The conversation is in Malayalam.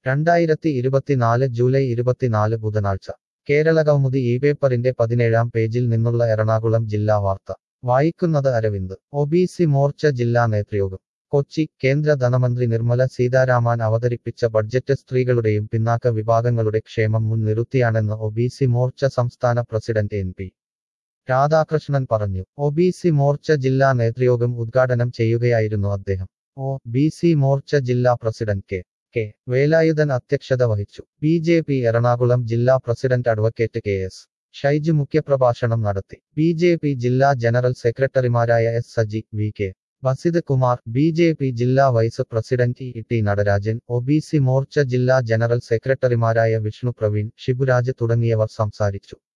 രണ്ടായിരത്തി ഇരുപത്തിനാല് ജൂലൈ ഇരുപത്തിനാല് ബുധനാഴ്ച കേരള കൗമുദി ഈ പേപ്പറിന്റെ പതിനേഴാം പേജിൽ നിന്നുള്ള എറണാകുളം ജില്ലാ വാർത്ത വായിക്കുന്നത് Aravind O B C Morcha ജില്ലാ നേതൃയോഗം കൊച്ചി കേന്ദ്ര ധനമന്ത്രി നിർമ്മല സീതാരാമൻ അവതരിപ്പിച്ച ബഡ്ജറ്റ് സ്ത്രീകളുടെയും പിന്നാക്ക വിഭാഗങ്ങളുടെ ക്ഷേമം മുൻനിർത്തിയാണെന്ന് ഒ ബി സി മോർച്ച സംസ്ഥാന പ്രസിഡന്റ് എൻ പി രാധാകൃഷ്ണൻ പറഞ്ഞു ഒ ബി സി മോർച്ച ജില്ലാ നേതൃയോഗം ഉദ്ഘാടനം ചെയ്യുകയായിരുന്നു അദ്ദേഹം ഒ ബി സി മോർച്ച ജില്ലാ പ്രസിഡന്റ് കെ കെ വേലായുധൻ അധ്യക്ഷത വഹിച്ചു ബി ജെ പി എറണാകുളം ജില്ലാ president advocate K S Shaiju മുഖ്യപ്രഭാഷണം നടത്തി ബി ജെ പി ജില്ലാ ജനറൽ സെക്രട്ടറിമാരായ S Saji V K Basith Kumar B J P ജില്ലാ vice president E T Natarajan O B C Morcha ജില്ലാ ജനറൽ സെക്രട്ടറിമാരായ വിഷ്ണു പ്രവീൺ ഷിബുരാജ് തുടങ്ങിയവർ സംസാരിച്ചു